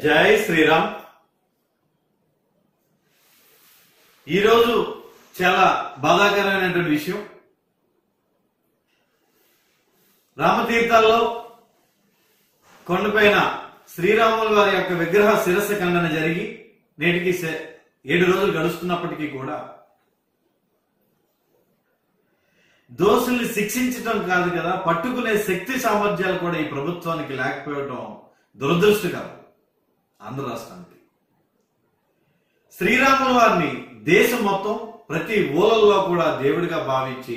జై శ్రీరామ్ ఈరోజు చాలా బాధాకరమైనటువంటి విషయం రామతీర్థాల్లో కొండపైన శ్రీరాముల వారి యొక్క విగ్రహ శిరస్సు ఖండన జరిగి నేటికి సె- ఏడు రోజులు గడుస్తున్నప్పటికీ కూడా దోషుల్ని శిక్షించడం కాదు కదా పట్టుకునే శక్తి సామర్థ్యాలు కూడా ఈ ప్రభుత్వానికి లేకపోవడం దురదృష్టకరం ఆంధ్ర రాష్ట్రానికి శ్రీరాముల వారిని దేశం మొత్తం ప్రతి ఊళ్ళల్లో కూడా దేవుడిగా భావించి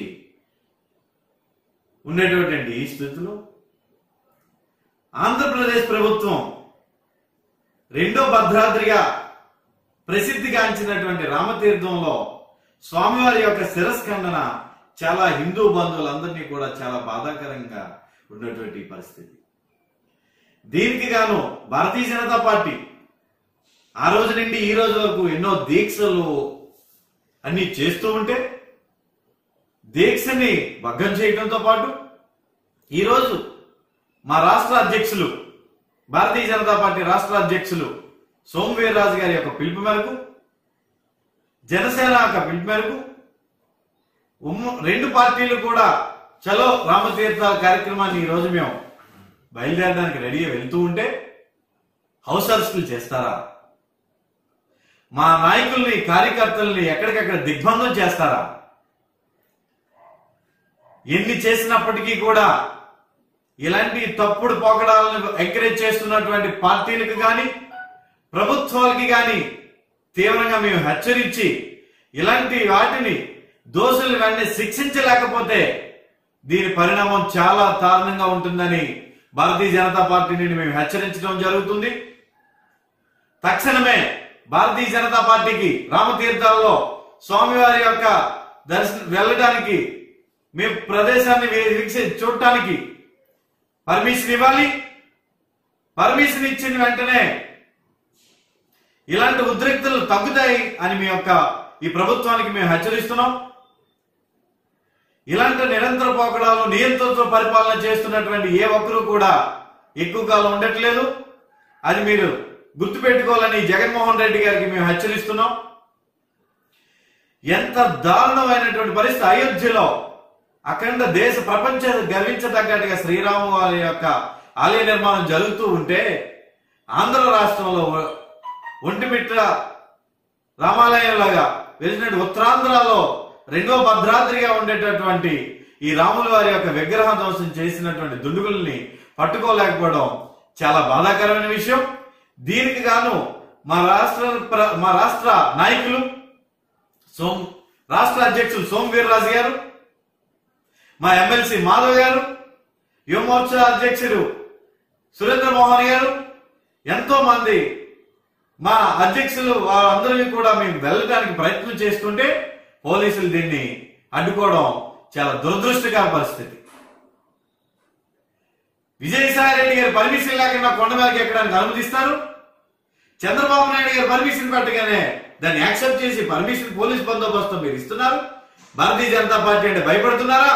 ఉండేటటువంటి ఈ స్థితిలో ఆంధ్రప్రదేశ్ ప్రభుత్వం రెండో భద్రాద్రిగా ప్రసిద్ధిగాంచినటువంటి రామతీర్థంలో స్వామివారి యొక్క శిరస్ఖండన చాలా హిందూ బంధువులందరినీ కూడా చాలా బాధాకరంగా ఉన్నటువంటి పరిస్థితి దీనికి గాను భారతీయ జనతా పార్టీ ఆ రోజు నుండి ఈ రోజు వరకు ఎన్నో దీక్షలు అన్ని చేస్తూ ఉంటే దీక్షని భగ్గం చేయడంతో పాటు ఈరోజు మా రాష్ట్ర అధ్యక్షులు భారతీయ జనతా పార్టీ రాష్ట్ర అధ్యక్షులు సోమవీర్రాజు గారి యొక్క పిలుపు మేరకు జనసేన యొక్క పిలుపు మేరకు ఉమ్మ- రెండు పార్టీలు కూడా చలో రామతీర్థాల కార్యక్రమాన్ని ఈ రోజు మేము బయలుదేరడానికి రెడీగా వెళ్తూ ఉంటే హౌస్ అరెస్టులు చేస్తారా మా నాయకుల్ని కార్యకర్తల్ని ఎక్కడికక్కడ దిగ్బంధం చేస్తారా ఎన్ని చేసినప్పటికీ కూడా ఇలాంటి తప్పుడు పోకడాలను ఎంకరేజ్ చేస్తున్నటువంటి పార్టీలకు గాని ప్రభుత్వాలకి గాని తీవ్రంగా మేము హెచ్చరించి ఇలాంటి వాటిని దోషులు వెంటనే శిక్షించలేకపోతే దీని పరిణామం చాలా దారుణంగా ఉంటుందని భారతీయ జనతా పార్టీ నుండి మేము హెచ్చరించడం జరుగుతుంది తక్షణమే భారతీయ జనతా పార్టీకి రామతీర్థాల్లో స్వామివారి యొక్క దర్శనం వెళ్ళడానికి మేము ప్రదేశాన్ని వీక్షి చూడటానికి పర్మిషన్ ఇవ్వాలి పర్మిషన్ ఇచ్చిన వెంటనే ఇలాంటి ఉద్రిక్తలు తగ్గుతాయి అని మీ యొక్క ఈ ప్రభుత్వానికి మేము హెచ్చరిస్తున్నాం ఇలాంటి నిరంతర పోకడాలు నియంత్రణతో పరిపాలన చేస్తున్నటువంటి ఏ ఒక్కరూ కూడా ఎక్కువ కాలం ఉండట్లేదు అది మీరు గుర్తుపెట్టుకోవాలని జగన్మోహన్ రెడ్డి గారికి మేము హెచ్చరిస్తున్నాం ఎంత దారుణమైనటువంటి పరిస్థితి అయోధ్యలో అఖండ దేశ ప్రపంచ గర్వించదగ్గట్టుగా శ్రీరాము వారి యొక్క ఆలయ నిర్మాణం జరుగుతూ ఉంటే ఆంధ్ర రాష్ట్రంలో ఒ- ఒంటిమిట్ట రామాలయంలాగా వెలిసినట్టు ఉత్తరాంధ్రలో రెండో భద్రాద్రిగా ఉండేటటువంటి ఈ రాముల వారి యొక్క విగ్రహ ధ్వంసం చేసినటువంటి దుండుగుల్ని పట్టుకోలేకపోవడం చాలా బాధాకరమైన విషయం దీనికి గాను మా రాష్ట్ర ప్ర- మా రాష్ట్ర నాయకులు సోమ్ రాష్ట్ర అధ్యక్షులు సోమ్ వీర్రాజు గారు మా ఎమ్మెల్సీ మాధవ్ గారు యువమోర్చా అధ్యక్షుడు సురేంద్ర మోహన్ గారు ఎంతో మంది మా అధ్యక్షులు వారందరినీ కూడా మేము వెళ్ళడానికి ప్రయత్నం చేస్తుంటే పోలీసులు దీన్ని అడ్డుకోవడం చాలా దురదృష్టకర పరిస్థితి విజయసాయి రెడ్డి గారు పర్మిషన్ లేకుండా కొండ మీదకి ఎక్కడానికి అనుమతిస్తారు చంద్రబాబు నాయుడు గారు పర్మిషన్ పెట్టగానే దాన్ని యాక్సెప్ట్ చేసి పర్మిషన్ పోలీస్ బందోబస్తు మీరు ఇస్తున్నారు భారతీయ జనతా పార్టీ అంటే భయపడుతున్నారా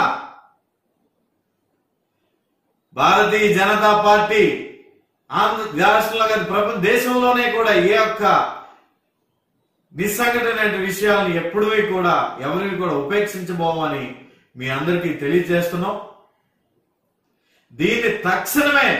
భారతీయ జనతా పార్టీ ఆంధ్ర రాష్ట్రంలో కాదు ప్రపంచ దేశంలోనే కూడా ఏ ఒక్క నిస్సంఘటన విషయాలను ఎప్పుడూ కూడా ఎవరిని కూడా ఉపేక్షించబోమని మీ అందరికీ తెలియజేస్తున్నాం దీన్ని తక్షణమే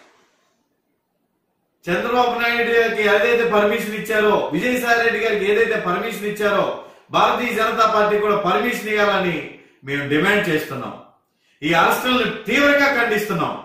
చంద్రబాబు నాయుడు గారికి ఏదైతే పర్మిషన్ ఇచ్చారో విజయసాయి రెడ్డి గారికి ఏదైతే పర్మిషన్ ఇచ్చారో భారతీయ జనతా పార్టీ కూడా పర్మిషన్ ఇవ్వాలని మేము డిమాండ్ చేస్తున్నాం ఈ అరెస్టులను తీవ్రంగా ఖండిస్తున్నాం